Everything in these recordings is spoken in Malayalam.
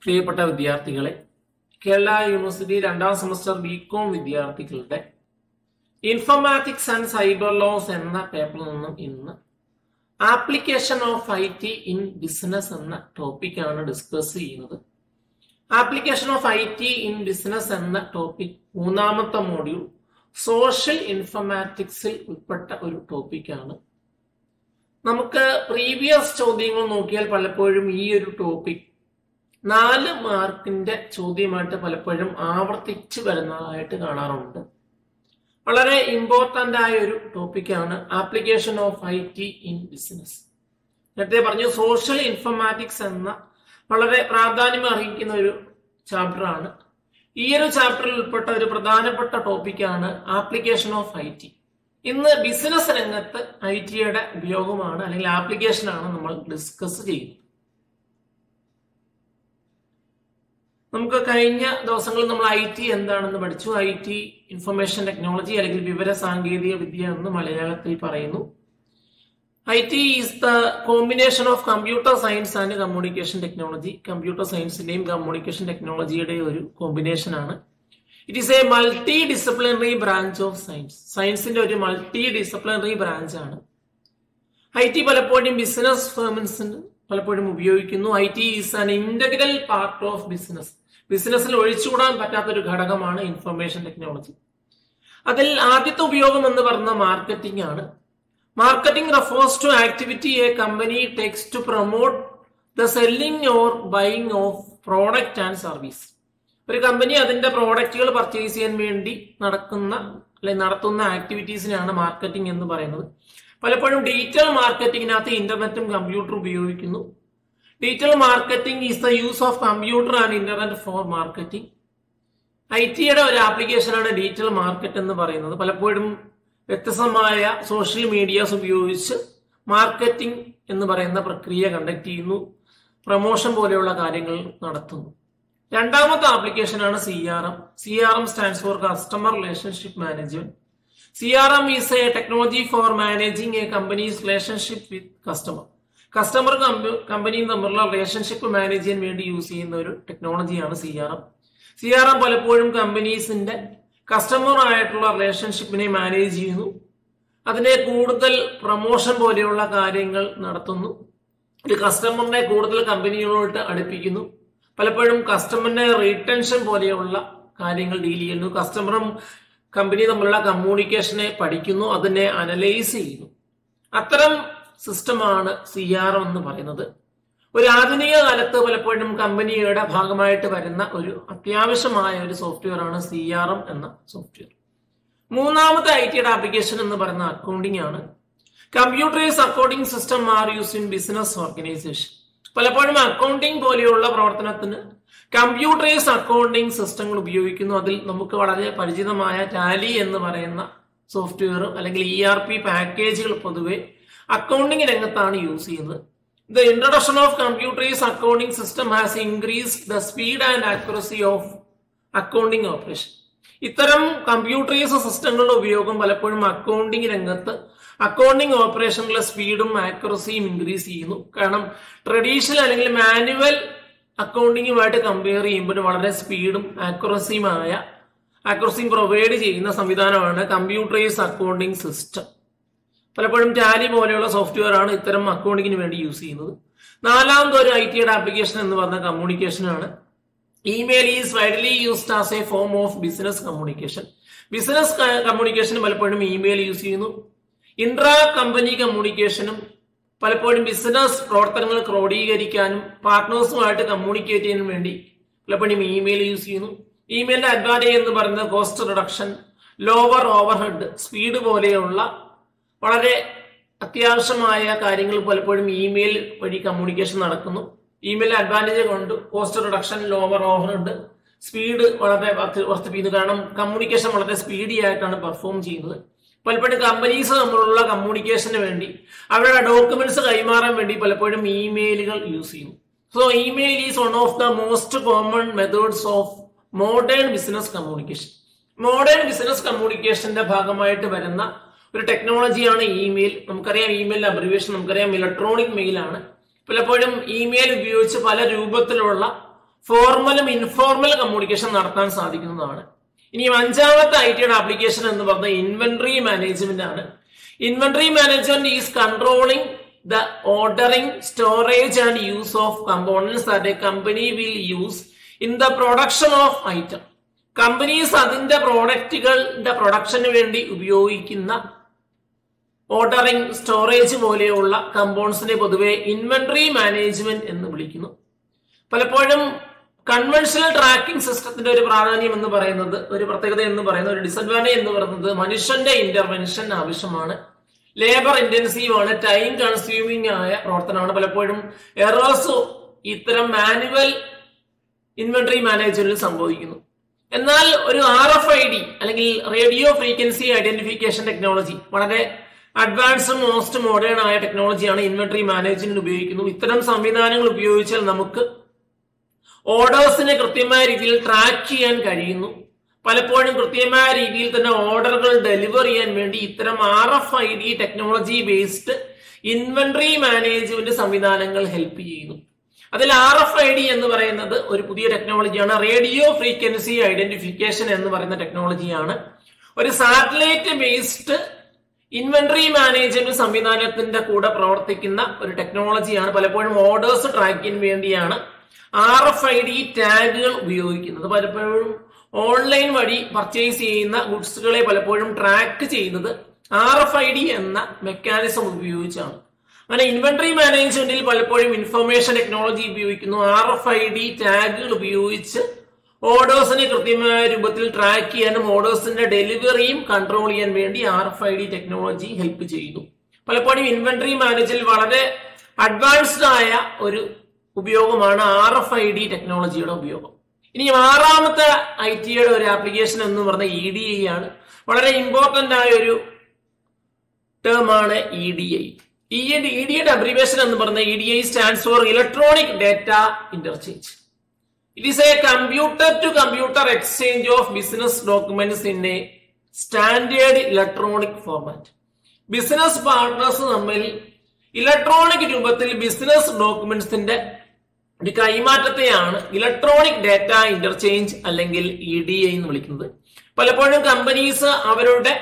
പ്രിയപ്പെട്ട വിദ്യാർത്ഥികളെ കേരള യൂണിവേഴ്സിറ്റി രണ്ടാം സെമസ്റ്റർ ബികോം വിദ്യാർത്ഥികളുടെ ഇൻഫോർമാറ്റിക്സ് ആൻഡ് സൈബർ ലോസ് എന്ന പേപ്പറിൽ നിന്നും ഇന്ന് application of I T in business എന്ന ടോപ്പിക്കാണ് ഡിസ്കസ് ചെയ്യുന്നത് application of I T in business എന്ന ടോപ്പിക് മൂന്നാമത്തെ മോഡ്യൂൾ സോഷ്യൽ ഇൻഫർമാറ്റിക്സിൽ ഉൾപ്പെട്ട ഒരു ടോപ്പിക്കാണ് നമുക്ക് പ്രീവിയസ് ചോദ്യങ്ങൾ നോക്കിയാൽ പലപ്പോഴും ഈ ഒരു ടോപ്പിക് നാല് മാർക്കിന്റെ ചോദ്യമായിട്ട് പലപ്പോഴും ആവർത്തിച്ച് വരുന്നതായിട്ട് കാണാറുണ്ട് വളരെ ഇമ്പോർട്ടന്റ് ആയ ഒരു ടോപ്പിക്കാണ് application of I T in business നേരത്തെ പറഞ്ഞു സോഷ്യൽ ഇൻഫർമാറ്റിക്സ് എന്ന വളരെ പ്രാധാന്യം അർഹിക്കുന്ന ഒരു ചാപ്റ്ററാണ് ഈ ഒരു ചാപ്റ്ററിൽ ഉൾപ്പെട്ട ഒരു പ്രധാനപ്പെട്ട ടോപ്പിക്കാണ് ആപ്ലിക്കേഷൻ ഓഫ് ഐ ടി ഇന്ന് ബിസിനസ് രംഗത്ത് ഐ ടിയുടെ ഉപയോഗമാണ് അല്ലെങ്കിൽ ആപ്ലിക്കേഷനാണ് നമ്മൾ ഡിസ്കസ് ചെയ്യുന്നത് നമുക്ക് കഴിഞ്ഞ ദിവസങ്ങളിൽ നമ്മൾ ഐ ടി എന്താണെന്ന് പഠിച്ചു ഐ ടി ഇൻഫർമേഷൻ ടെക്നോളജി അല്ലെങ്കിൽ വിവര സാങ്കേതിക വിദ്യ എന്ന് മലയാളത്തിൽ പറയുന്നു I T is the combination of computer science and communication technology computer സയൻസിന്റെയും കമ്മ്യൂണിക്കേഷൻ ടെക്നോളജിയുടെയും ഒരു കോമ്പിനേഷൻ ആണ് it is a multi disciplinary branch of science സയൻസിന്റെ ഒരു മൾട്ടി ഡിസിപ്ലിനറി ബ്രാഞ്ച് ആണ് ഐ ടി പലപ്പോഴും ബിസിനസ് ഫേമൻസിന് പലപ്പോഴും ഉപയോഗിക്കുന്നു I T is an integral part of business ബിസിനസ്സിൽ ഒഴിച്ചുകൂടാൻ പറ്റാത്ത ഒരു ഘടകമാണ് ഇൻഫർമേഷൻ ടെക്നോളജി അതിൽ ആദ്യത്തെ ഉപയോഗം എന്ന് പറഞ്ഞ മാർക്കറ്റിംഗ് ആണ് marketing refers to activity a company takes to promote the selling or buying of product and service ഒരു കമ്പനി അതിന്റെ പ്രോഡക്റ്റുകൾ പർച്ചേസ് ചെയ്യാൻ വേണ്ടി നടക്കുന്ന അല്ലെങ്കിൽ നടത്തുന്ന ആക്ടിവിറ്റീസിനെയാണ് മാർക്കറ്റിംഗ് എന്ന് പറയുന്നത് പലപ്പോഴും ഡിജിറ്റൽ മാർക്കറ്റിംഗിനകത്ത് ഇന്റർനെറ്റും കമ്പ്യൂട്ടറും ഉപയോഗിക്കുന്നു digital marketing is the use of computer and internet for marketing I ടിയുടെ ഒരു ആപ്ലിക്കേഷനാണ് ഡിജിറ്റൽ മാർക്കറ്റ് എന്ന് പറയുന്നത് പലപ്പോഴും വ്യത്യസ്തമായ സോഷ്യൽ മീഡിയാസ് ഉപയോഗിച്ച് മാർക്കറ്റിംഗ് എന്ന് പറയുന്ന പ്രക്രിയ കണ്ടക്ട് ചെയ്യുന്നു പ്രൊമോഷൻ പോലെയുള്ള കാര്യങ്ങൾ നടത്തുന്നു രണ്ടാമത്തെ ആപ്ലിക്കേഷനാണ് C R M C R M stands for customer relationship management C R M is a technology for managing a companies relationship with customer customer കമ്പനിയും തമ്മിലുള്ള റിലേഷൻഷിപ്പ് മാനേജ് ചെയ്യാൻ വേണ്ടി യൂസ് ചെയ്യുന്ന ഒരു ടെക്നോളജിയാണ് C R M C R M പലപ്പോഴും കമ്പനീസിന്റെ കസ്റ്റമർ ആയിട്ടുള്ള റിലേഷൻഷിപ്പിനെ മാനേജ് ചെയ്യുന്നു അതിനെ കൂടുതൽ പ്രൊമോഷൻ പോലെയുള്ള കാര്യങ്ങൾ നടത്തുന്നു ഒരു കസ്റ്റമറിനെ കൂടുതൽ കമ്പനികളോട്ട് അടുപ്പിക്കുന്നു പലപ്പോഴും കസ്റ്റമറിന്റെ റീടെൻഷൻ പോലെയുള്ള കാര്യങ്ങൾ ഡീൽ ചെയ്യുന്നു കസ്റ്റമറും കമ്പനി തമ്മിലുള്ള കമ്മ്യൂണിക്കേഷനെ പഠിക്കുന്നു അതിനെ അനലൈസ് ചെയ്യുന്നു അത്തരം സിസ്റ്റമാണ് സി ആർ എന്ന് പറയുന്നത് ഒരു ആധുനിക കാലത്ത് പലപ്പോഴും കമ്പനിയുടെ ഭാഗമായിട്ട് വരുന്ന ഒരു അത്യാവശ്യമായ ഒരു സോഫ്റ്റ്വെയർ ആണ് സി ആർ എം എന്ന സോഫ്റ്റ്വെയർ മൂന്നാമത്തെ ഐ ടിയുടെ ആപ്ലിക്കേഷൻ എന്ന് പറയുന്ന അക്കൗണ്ടിംഗ് ആണ് computerise accounting system are use in business organisation പലപ്പോഴും അക്കൗണ്ടിംഗ് പോലെയുള്ള പ്രവർത്തനത്തിന് കമ്പ്യൂട്ടറൈസ് അക്കൗണ്ടിംഗ് സിസ്റ്റങ്ങൾ ഉപയോഗിക്കുന്നു അതിൽ നമുക്ക് വളരെ പരിചിതമായ ടാലി എന്ന് പറയുന്ന സോഫ്റ്റ്വെയർ അല്ലെങ്കിൽ ഇ ആർ പി പാക്കേജുകൾ പൊതുവെ അക്കൗണ്ടിംഗ് രംഗത്താണ് യൂസ് ചെയ്യുന്നത് the introduction of computerise accounting system has increase the speed and accuracy of accounting operation ഇത്തരം കമ്പ്യൂട്ടറൈസ് സിസ്റ്റങ്ങളുടെ ഉപയോഗം പലപ്പോഴും അക്കൗണ്ടിംഗ് രംഗത്ത് അക്കൗണ്ടിംഗ് ഓപ്പറേഷനിലെ സ്പീഡും ആക്യുറസിയും ഇൻക്രീസ് ചെയ്യുന്നു കാരണം ട്രഡീഷണൽ അല്ലെങ്കിൽ മാനുവൽ അക്കൗണ്ടിങ്ങുമായിട്ട് കമ്പയർ ചെയ്യുമ്പോൾ വളരെ സ്പീഡും ആക്യുറസിയുമായ ആക്യുറസിയും പ്രൊവൈഡ് ചെയ്യുന്ന സംവിധാനമാണ് കമ്പ്യൂട്ടറൈസ് അക്കൗണ്ടിംഗ് സിസ്റ്റം പലപ്പോഴും ടാലി പോലെയുള്ള സോഫ്റ്റ്വെയർ ആണ് ഇത്തരം അക്കൗണ്ടിങ്ങിന് വേണ്ടി യൂസ് ചെയ്യുന്നത് നാലാമത് ഒരു ഐ ടിയുടെ ആപ്ലിക്കേഷൻ എന്ന് പറഞ്ഞ കമ്മ്യൂണിക്കേഷൻ ആണ് email is widely used as a form of business communication business communication പലപ്പോഴും ഇമെയിൽ യൂസ് ചെയ്യുന്നു ഇൻട്രാ കമ്പനി കമ്മ്യൂണിക്കേഷനും പലപ്പോഴും ബിസിനസ് പ്രവർത്തനങ്ങൾ ക്രോഡീകരിക്കാനും പാർട്ട്നേഴ്സുമായിട്ട് കമ്മ്യൂണിക്കേറ്റ് ചെയ്യാനും വേണ്ടി പലപ്പോഴും ഇമെയിൽ യൂസ് ചെയ്യുന്നു ഇമെയിലിന്റെ അഡ്വാൻറ്റേജ് എന്ന് പറയുന്നത് cost reduction lower overhead speed പോലെയുള്ള വളരെ അത്യാവശ്യമായ കാര്യങ്ങൾ പലപ്പോഴും ഇമെയിൽ വഴി കമ്മ്യൂണിക്കേഷൻ നടക്കുന്നു ഇമെയിൽ അഡ്വാൻറ്റേജ് കൊണ്ട് cost reduction lower overhead speed വളരെ വർദ്ധിപ്പിക്കുന്നു കാരണം കമ്മ്യൂണിക്കേഷൻ വളരെ സ്പീഡി ആയിട്ടാണ് പെർഫോം ചെയ്യുന്നത് പലപ്പോഴും കമ്പനീസ് തമ്മിലുള്ള കമ്മ്യൂണിക്കേഷന് വേണ്ടി അവരുടെ ഡോക്യുമെന്റ്സ് കൈമാറാൻ വേണ്ടി പലപ്പോഴും ഇമെയിലുകൾ യൂസ് ചെയ്യുന്നു so email is one of the most common methods of modern business communication modern business കമ്മ്യൂണിക്കേഷന്റെ ഭാഗമായിട്ട് വരുന്ന ഒരു ടെക്നോളജിയാണ് ഇമെയിൽ നമുക്കറിയാം ഇമെയിലിന്റെ അബ്രിവേഷൻ നമുക്കറിയാം ഇലക്ട്രോണിക് മെയിൽ ആണ് പലപ്പോഴും ഇമെയിൽ ഉപയോഗിച്ച് പല രൂപത്തിലുള്ള ഫോർമലും ഇൻഫോർമൽ കമ്മ്യൂണിക്കേഷൻ നടത്താൻ സാധിക്കുന്നതാണ് ഇനി അഞ്ചാമത്തെ ഐ ടിയുടെ ആപ്ലിക്കേഷൻ എന്ന് പറയുന്നത് ഇൻവെന്ററി മാനേജ്മെന്റ് ആണ് inventory management is controlling the ordering storage and use of components that a company will use in the production of item companies അതിന്റെ പ്രോഡക്റ്റുകളുടെ പ്രൊഡക്ഷന് വേണ്ടി ഉപയോഗിക്കുന്ന ഓർഡറിംഗ് സ്റ്റോറേജ് പോലെയുള്ള കമ്പോണൻസിനെ പൊതുവെ ഇൻവെന്ററി മാനേജ്മെന്റ് എന്ന് വിളിക്കുന്നു പലപ്പോഴും കൺവെൻഷണൽ ട്രാക്കിംഗ് സിസ്റ്റത്തിന്റെ ഒരു പ്രാധാന്യം എന്ന് പറയുന്നത് ഒരു പ്രത്യേകത എന്ന് പറയുന്നത് ഒരു ഡിസഡ്വാൻറ്റേജ് എന്ന് പറയുന്നത് മനുഷ്യന്റെ ഇന്റർവെൻഷൻ ആവശ്യമാണ് ലേബർ ഇന്റൻസീവ് ആണ് ടൈം കൺസ്യൂമിംഗ് ആയ പ്രവർത്തനമാണ് പലപ്പോഴും എറേഴ്സ് ഇത്തരം മാനുവൽ ഇൻവെന്ററി മാനേജ്മെന്റിൽ സംഭവിക്കുന്നു എന്നാൽ ഒരു ആർ എഫ് ഐ ഡി അല്ലെങ്കിൽ റേഡിയോ ഫ്രീക്വൻസി ഐഡന്റിഫിക്കേഷൻ ടെക്നോളജി വളരെ അഡ്വാൻസും മോസ്റ്റ് മോഡേൺ ആയ ടെക്നോളജിയാണ് ഇൻവെന്ററി മാനേജ്മെന്റിന് ഉപയോഗിക്കുന്നു ഇത്തരം സംവിധാനങ്ങൾ ഉപയോഗിച്ചാൽ നമുക്ക് ഓർഡേഴ്സിനെ കൃത്യമായ രീതിയിൽ ട്രാക്ക് ചെയ്യാൻ കഴിയുന്നു പലപ്പോഴും കൃത്യമായ രീതിയിൽ തന്നെ ഓർഡറുകൾ ഡെലിവർ ചെയ്യാൻ വേണ്ടി ഇത്തരം R F I D technology based inventory management സംവിധാനങ്ങൾ ഹെൽപ്പ് ചെയ്യുന്നു അതിൽ ആർ എഫ് ഐ ഡി എന്ന് പറയുന്നത് ഒരു പുതിയ ടെക്നോളജിയാണ് റേഡിയോ ഫ്രീക്വൻസി ഐഡന്റിഫിക്കേഷൻ എന്ന് പറയുന്ന ടെക്നോളജിയാണ് ഒരു സാറ്റലൈറ്റ് ബേസ്ഡ് ഇൻവെന്ററി മാനേജ്മെന്റ് സംവിധാനത്തിന്റെ കൂടെ പ്രവർത്തിക്കുന്ന ഒരു ടെക്നോളജിയാണ് പലപ്പോഴും ഓർഡേഴ്സ് ട്രാക്കിന് വേണ്ടിയാണ് ആർ എഫ് ഐ ഡി ടാഗുകൾ ഉപയോഗിക്കുന്നത് പലപ്പോഴും ഓൺലൈൻ വഴി പർച്ചേസ് ചെയ്യുന്ന ഗുഡ്സുകളെ പലപ്പോഴും ട്രാക്ക് ചെയ്യുന്നത് ആർ എഫ് ഐ ഡി എന്ന മെക്കാനിസം ഉപയോഗിച്ചാണ് അങ്ങനെ ഇൻവെന്ററി മാനേജ്മെന്റിൽ പലപ്പോഴും ഇൻഫർമേഷൻ ടെക്നോളജി ഉപയോഗിക്കുന്നു ആർ എഫ് ഐ ഡി ടാഗുകൾ ഉപയോഗിച്ച് ഓർഡേഴ്സിനെ കൃത്യമായ രൂപത്തിൽ ട്രാക്ക് ചെയ്യാനും ഓർഡേഴ്സിന്റെ ഡെലിവറിയും കൺട്രോൾ ചെയ്യാൻ വേണ്ടി R F I D technology help ചെയ്യുന്നു പലപ്പോഴും ഇൻവെന്ററി മാനേജറിൽ വളരെ അഡ്വാൻസ്ഡ് ആയ ഒരു ഉപയോഗമാണ് ആർ എഫ് ഐ ഡി ടെക്നോളജിയുടെ ഉപയോഗം ഇനി ആറാമത്തെ ഐ ടിയുടെ ഒരു ആപ്ലിക്കേഷൻ എന്ന് പറഞ്ഞ ഇ ഡി ഐ ആണ് വളരെ ഇമ്പോർട്ടന്റ് ആയ ഒരു ടേം ആണ് ഇ ഡി ഐ ഈ ഇ ഡിയുടെ അബ്രിവേഷൻ എന്ന് പറഞ്ഞ E D I stands for electronic data interchange it is a computer to computer exchange of business documents in a standard electronic format business partners തമ്മിൽ ഇലക്ട്രോണിക് രൂപത്തിൽ ബിസിനസ് ഡോക്യുമെന്റ്സിന്റെ ഒരു കൈമാറ്റത്തെയാണ് ഇലക്ട്രോണിക് ഡാറ്റ ഇന്റർചേഞ്ച് അല്ലെങ്കിൽ ഇ ഡി ഐ എന്ന് വിളിക്കുന്നത് പലപ്പോഴും കമ്പനീസ് അവരുടെ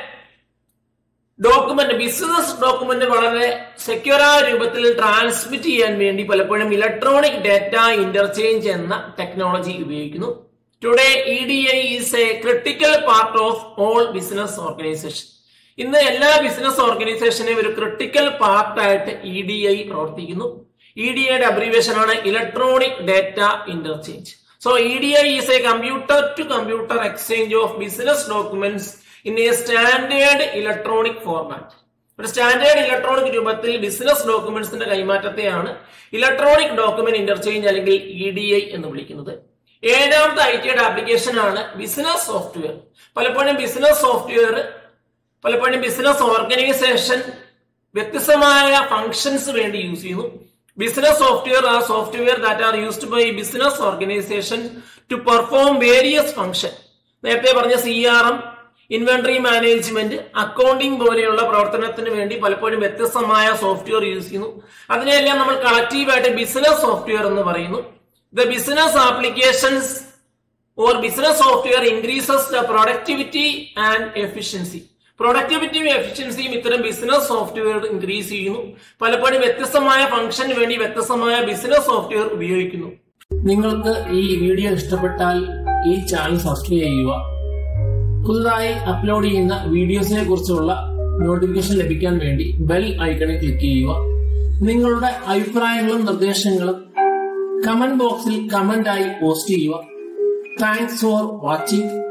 ഡോക്യുമെന്റ് ബിസിനസ് ഡോക്യുമെന്റ് വളരെ സെക്യൂറായ രൂപത്തിൽ ട്രാൻസ്മിറ്റ് ചെയ്യാൻ വേണ്ടി പലപ്പോഴും ഇലക്ട്രോണിക് ഡാറ്റ ഇന്റർചേഞ്ച് എന്ന ടെക്നോളജി ഉപയോഗിക്കുന്നു today E D I is a critical part of all business organisation ഇന്ന് എല്ലാ ബിസിനസ് ഓർഗനൈസേഷനെയും ഒരു ക്രിട്ടിക്കൽ പാർട്ടായിട്ട് ഇ ഡി ഐ പ്രവർത്തിക്കുന്നു ഇ ഡി ഐയുടെ അബ്രീവേഷൻ ആണ് electronic data interchange so E D I is a computer to computer exchange of business documents in a standard electronic format ഒരു സ്റ്റാൻഡേർഡ് ഇലക്ട്രോണിക് രൂപത്തിൽ ബിസിനസ് ഡോക്യുമെന്റ്സിന്റെ കൈമാറ്റത്തെയാണ് ഇലക്ട്രോണിക് ഡോക്യുമെന്റ് ഇന്റർചേഞ്ച് അല്ലെങ്കിൽ ഇ ഡി ഐ എന്ന് വിളിക്കുന്നത് ഏഴാമത്തെ ഐ ടിയുടെ ആപ്ലിക്കേഷൻ ആണ് ബിസിനസ് സോഫ്റ്റ്വെയർ പലപ്പോഴും ബിസിനസ് സോഫ്റ്റ്വെയർ പലപ്പോഴും ബിസിനസ് ഓർഗനൈസേഷൻ വ്യത്യസ്തമായ ഫങ്ഷൻസ് വേണ്ടി യൂസ് ചെയ്യുന്നു ബിസിനസ് സോഫ്റ്റ്വെയർ ആ software that are used by business organisation to perform various function നേരത്തെ പറഞ്ഞ C R M inventory management accounting പോലെയുള്ള പ്രവർത്തനത്തിന് വേണ്ടി പലപ്പോഴും വ്യത്യസ്തമായ സോഫ്റ്റ്വെയർ യൂസ് ചെയ്യുന്നു അതിനെല്ലാം നമ്മൾ കളക്റ്റീവായിട്ട് ബിസിനസ് സോഫ്റ്റ്വെയർ എന്ന് പറയുന്നു the business applications or business software increases the productivity and efficiency പ്രൊഡക്ടിവിറ്റിയും എഫിഷ്യൻസിയും ഇത്തരം ബിസിനസ് സോഫ്റ്റ്വെയർ ഇൻക്രീസ് ചെയ്യുന്നു പലപ്പോഴും വ്യത്യസ്തമായ ഫംഗ്ഷന് വേണ്ടി വ്യത്യസ്തമായ ബിസിനസ് സോഫ്റ്റ്വെയർ ഉപയോഗിക്കുന്നു നിങ്ങൾക്ക് ഈ വീഡിയോ ഇഷ്ടപ്പെട്ടാൽ ഈ ചാനൽ സബ്സ്ക്രൈബ് ചെയ്യുക പുതുതായി അപ്ലോഡ് ചെയ്യുന്ന വീഡിയോസിനെ കുറിച്ചുള്ള നോട്ടിഫിക്കേഷൻ ലഭിക്കാൻ വേണ്ടി ബെൽ ഐക്കണിൽ ക്ലിക്ക് ചെയ്യുക നിങ്ങളുടെ അഭിപ്രായങ്ങളും നിർദ്ദേശങ്ങളും കമന്റ് ബോക്സിൽ കമന്റ് ആയി പോസ്റ്റ് ചെയ്യുക താങ്ക്സ് ഫോർ വാച്ചിങ്